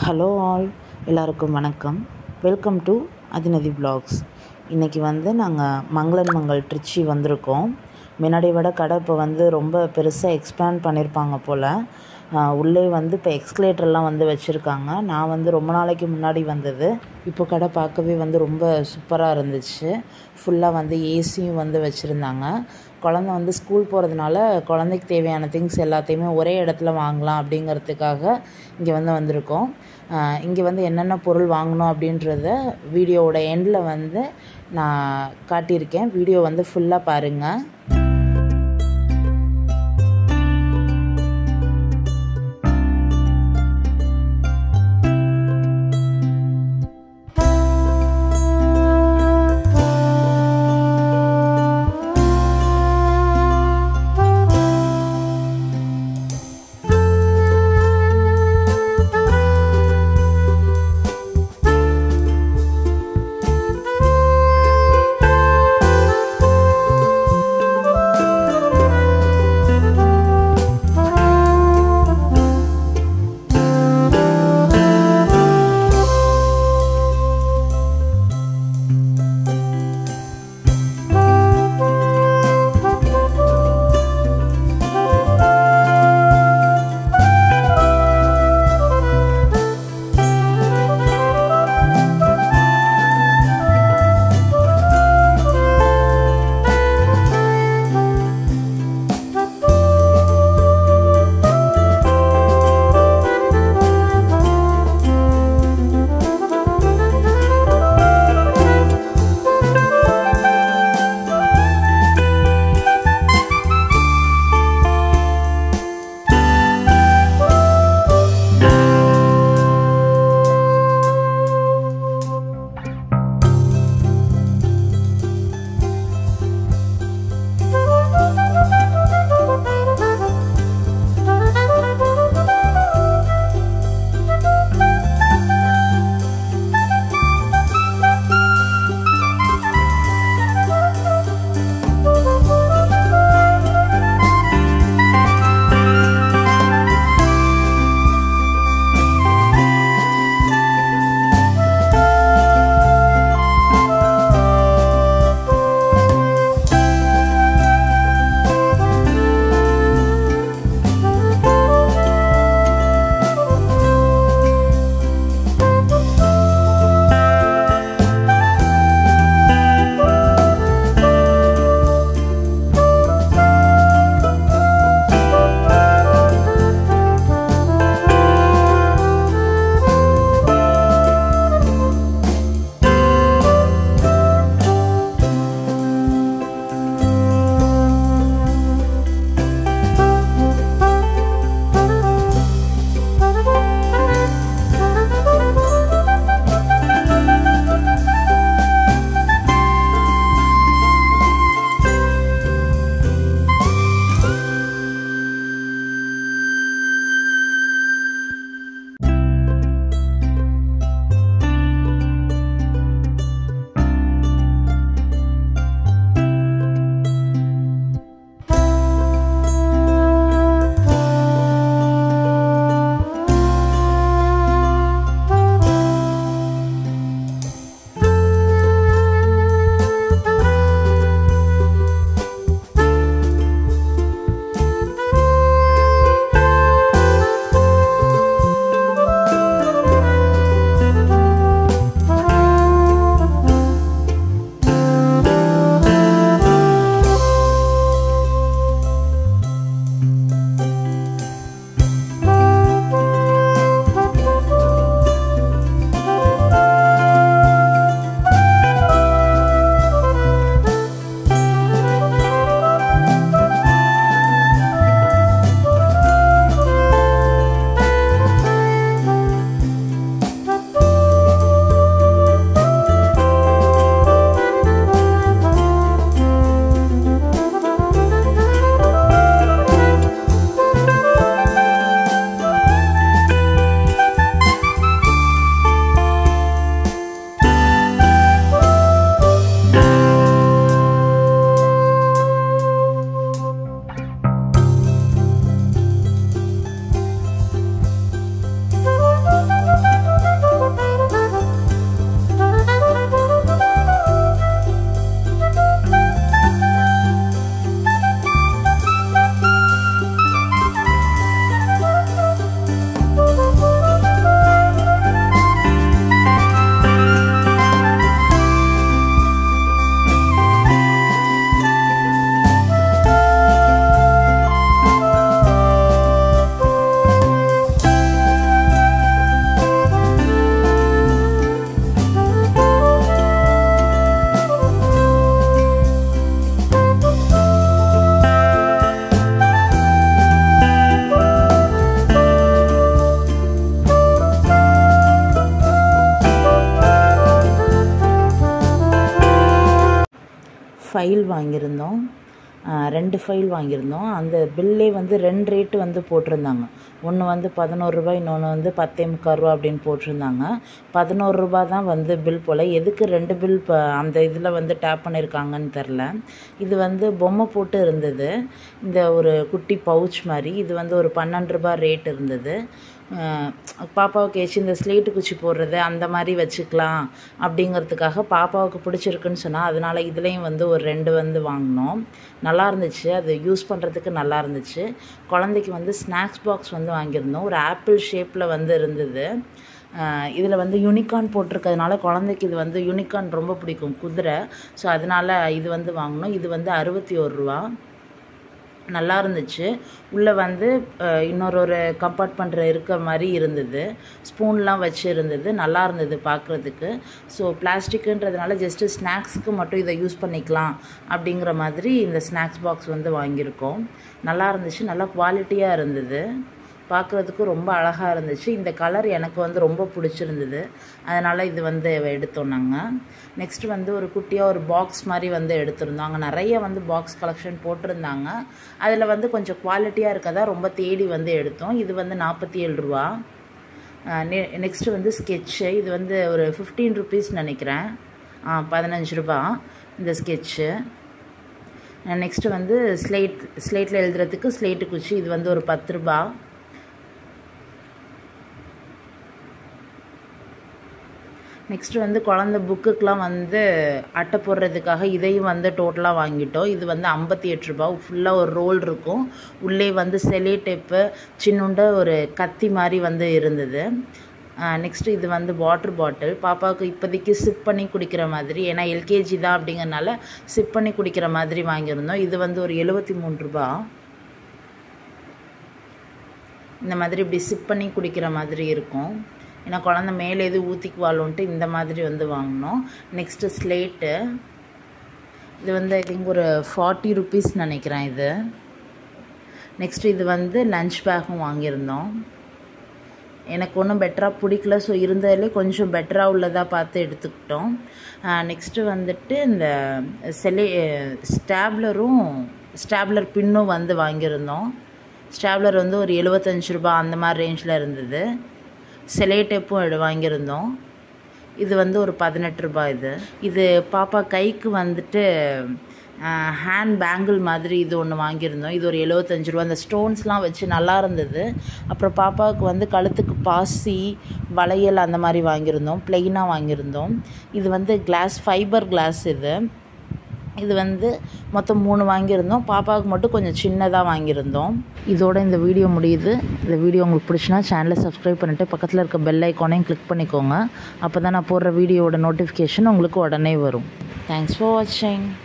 hello all எல்லாருக்கும் வணக்கம் welcome to அதிநதி vlogs இன்றைக்கி வந்து நாங்கள் மங்களன் மங்கள் திருச்சி வந்திருக்கோம் முன்னாடி விட கடை இப்போ வந்து ரொம்ப பெருசாக எக்ஸ்பேண்ட் பண்ணியிருப்பாங்க போல் ஆஹ் உள்ளே வந்து இப்போ எக்ஸ்கலேட்டர்லாம் வந்து வச்சுருக்காங்க நான் வந்து ரொம்ப நாளைக்கு முன்னாடி வந்தது இப்போ கடை பார்க்கவே வந்து ரொம்ப சூப்பராக இருந்துச்சு ஃபுல்லாக வந்து ஏசியும் வந்து வச்சுருந்தாங்க குழந்த வந்து ஸ்கூல் போகிறதுனால குழந்தைக்கு தேவையான திங்ஸ் எல்லாத்தையுமே ஒரே இடத்துல வாங்கலாம் அப்படிங்கிறதுக்காக இங்கே வந்து வந்திருக்கோம் இங்கே வந்து என்னென்ன பொருள் வாங்கணும் அப்படின்றத வீடியோவோட எண்டில் வந்து நான் காட்டியிருக்கேன் வீடியோ வந்து ஃபுல்லாக பாருங்கள் ஃபைல் வாங்கியிருந்தோம் ரெண்டு ஃபைல் வாங்கியிருந்தோம் அந்த பில்லே வந்து ரெண்டு ரேட்டு வந்து போட்டிருந்தாங்க ஒன்று வந்து பதினோரு ரூபாய் இன்னொன்று வந்து பத்தே முக்கால் ரூபா அப்படின்னு போட்டிருந்தாங்க பதினோரு ரூபா தான் வந்து பில் போல் எதுக்கு ரெண்டு பில் இப்போ அந்த இதில் வந்து டேப் பண்ணியிருக்காங்கன்னு தெரில இது வந்து பொம்மை போட்டு இருந்தது இந்த ஒரு குட்டி பவுச் மாதிரி இது வந்து ஒரு பன்னெண்டு ரூபா ரேட் இருந்தது பாப்பாவுக்கு ஏச்சு இந்த ஸ்லேட்டு குச்சி போடுறது அந்த மாதிரி வச்சுக்கலாம் அப்படிங்கிறதுக்காக பாப்பாவுக்கு பிடிச்சிருக்குன்னு சொன்னால் அதனால் இதுலேயும் வந்து ஒரு ரெண்டு வந்து வாங்கினோம் நல்லா இருந்துச்சு அது யூஸ் பண்ணுறதுக்கு நல்லா இருந்துச்சு குழந்தைக்கு வந்து ஸ்நாக்ஸ் பாக்ஸ் வந்து வாங்கியிருந்தோம் ஒரு ஆப்பிள் ஷேப்பில் வந்து இருந்தது இதில் வந்து யூனிகார்ன் போட்டிருக்கிறதுனால குழந்தைக்கு இது வந்து யூனிகார்ன் ரொம்ப பிடிக்கும் குதிரை ஸோ அதனால் இது வந்து வாங்கினோம் இது வந்து அறுபத்தி ஒரு ரூபா நல்லா இருந்துச்சு உள்ளே வந்து இன்னொரு ஒரு கம்பார்ட்மெண்ட் இருக்க மாதிரி இருந்தது ஸ்பூன்லாம் வச்சு இருந்தது நல்லா இருந்தது பார்க்குறதுக்கு ஸோ பிளாஸ்டிக்குன்றதுனால ஜஸ்ட்டு ஸ்நாக்ஸுக்கு மட்டும் இதை யூஸ் பண்ணிக்கலாம் அப்படிங்கிற மாதிரி இந்த ஸ்நாக்ஸ் பாக்ஸ் வந்து வாங்கியிருக்கோம் நல்லா இருந்துச்சு நல்லா குவாலிட்டியாக இருந்தது பார்க்குறதுக்கு ரொம்ப அழகாக இருந்துச்சு இந்த கலர் எனக்கு வந்து ரொம்ப பிடிச்சிருந்தது அதனால் இது வந்து எடுத்தோம் நாங்கள் நெக்ஸ்ட் வந்து ஒரு குட்டியாக ஒரு பாக்ஸ் மாதிரி வந்து எடுத்திருந்தோம் அங்கே நிறைய வந்து பாக்ஸ் கலெக்ஷன் போட்டிருந்தாங்க அதில் வந்து கொஞ்சம் குவாலிட்டியாக இருக்கதா ரொம்ப தேடி வந்து எடுத்தோம் இது வந்து நாற்பத்தி ஏழு ரூபா நெக்ஸ்ட்டு வந்து ஸ்கெட்சு இது வந்து ஒரு ஃபிஃப்டீன் ருபீஸ் நினைக்கிறேன் பதினஞ்சு ரூபா இந்த ஸ்கெட்சு நெக்ஸ்ட்டு வந்து ஸ்லேட் ஸ்லேட்டில் எழுதுறதுக்கு ஸ்லேட்டு குச்சி இது வந்து ஒரு பத்து ரூபா நெக்ஸ்ட் வந்து குழந்த புக்குக்கெலாம் வந்து அட்டை போடுறதுக்காக இதையும் வந்து டோட்டலாக வாங்கிட்டோம் இது வந்து ஐம்பத்தி எட்டு ரூபா ஃபுல்லாக ஒரு ரோல் இருக்கும் உள்ளே வந்து செலே டேப்பு சின்னுண்ட ஒரு கத்தி மாதிரி வந்து இருந்தது நெக்ஸ்ட்டு இது வந்து வாட்டர் பாட்டில் பாப்பாவுக்கு இப்போதைக்கு சிப் பண்ணி குடிக்கிற மாதிரி ஏன்னா எல்கேஜி தான் அப்படிங்கிறனால சிப் பண்ணி குடிக்கிற மாதிரி வாங்கியிருந்தோம் இது வந்து ஒரு எழுபத்தி மூணு ரூபா இந்த மாதிரி இப்படி சிப் பண்ணி குடிக்கிற மாதிரி இருக்கும் ஏன்னா குழந்த மேலே எது ஊற்றிக்குவாளோன்ட்டு இந்த மாதிரி வந்து வாங்கினோம் நெக்ஸ்ட்டு ஸ்லேட்டு இது வந்து ஐ திங்க் ஒரு ஃபார்ட்டி ருபீஸ் நினைக்கிறேன் இது நெக்ஸ்ட் இது வந்து லஞ்ச் பேக்கும் வாங்கியிருந்தோம் எனக்கு ஒன்றும் பெட்டராக பிடிக்கல ஸோ இருந்ததுலே கொஞ்சம் பெட்டராக உள்ளதாக பார்த்து எடுத்துக்கிட்டோம் நெக்ஸ்ட்டு வந்துட்டு இந்த செலே ஸ்டாப்லரும் ஸ்டாப்லர் பின்னும் வந்து வாங்கியிருந்தோம் ஸ்டாப்லர் வந்து ஒரு எழுபத்தஞ்சு ரூபா அந்த மாதிரி ரேஞ்சில் இருந்தது செலே டேப்பும் எடு வாங்கியிருந்தோம் இது வந்து ஒரு பதினெட்டு ரூபாய் இது இது பாப்பா கைக்கு வந்துட்டு ஹேண்ட் பேங்கிள் மாதிரி இது ஒன்று வாங்கியிருந்தோம் இது ஒரு எழுபத்தஞ்சு ரூபா அந்த ஸ்டோன்ஸ்லாம் வச்சு நல்லா இருந்தது அப்புறம் பாப்பாவுக்கு வந்து கழுத்துக்கு பாசி வளையல் அந்த மாதிரி வாங்கியிருந்தோம் ப்ளெயினாக வாங்கியிருந்தோம் இது வந்து கிளாஸ் ஃபைபர் கிளாஸ் இது இது வந்து மொத்தம் மூணு வாங்கியிருந்தோம் பாப்பாவுக்கு மட்டும் கொஞ்சம் சின்னதாக வாங்கியிருந்தோம் இதோட இந்த வீடியோ முடியுது இந்த வீடியோ உங்களுக்கு பிடிச்சினா சேனலை சப்ஸ்கிரைப் பண்ணிவிட்டு பக்கத்தில் இருக்க பெல் ஐக்கானையும் கிளிக் பண்ணிக்கோங்க அப்போ தான் நான் போடுற வீடியோவோட நோட்டிஃபிகேஷன் உங்களுக்கு உடனே வரும் தேங்க்ஸ் ஃபார் வாட்சிங்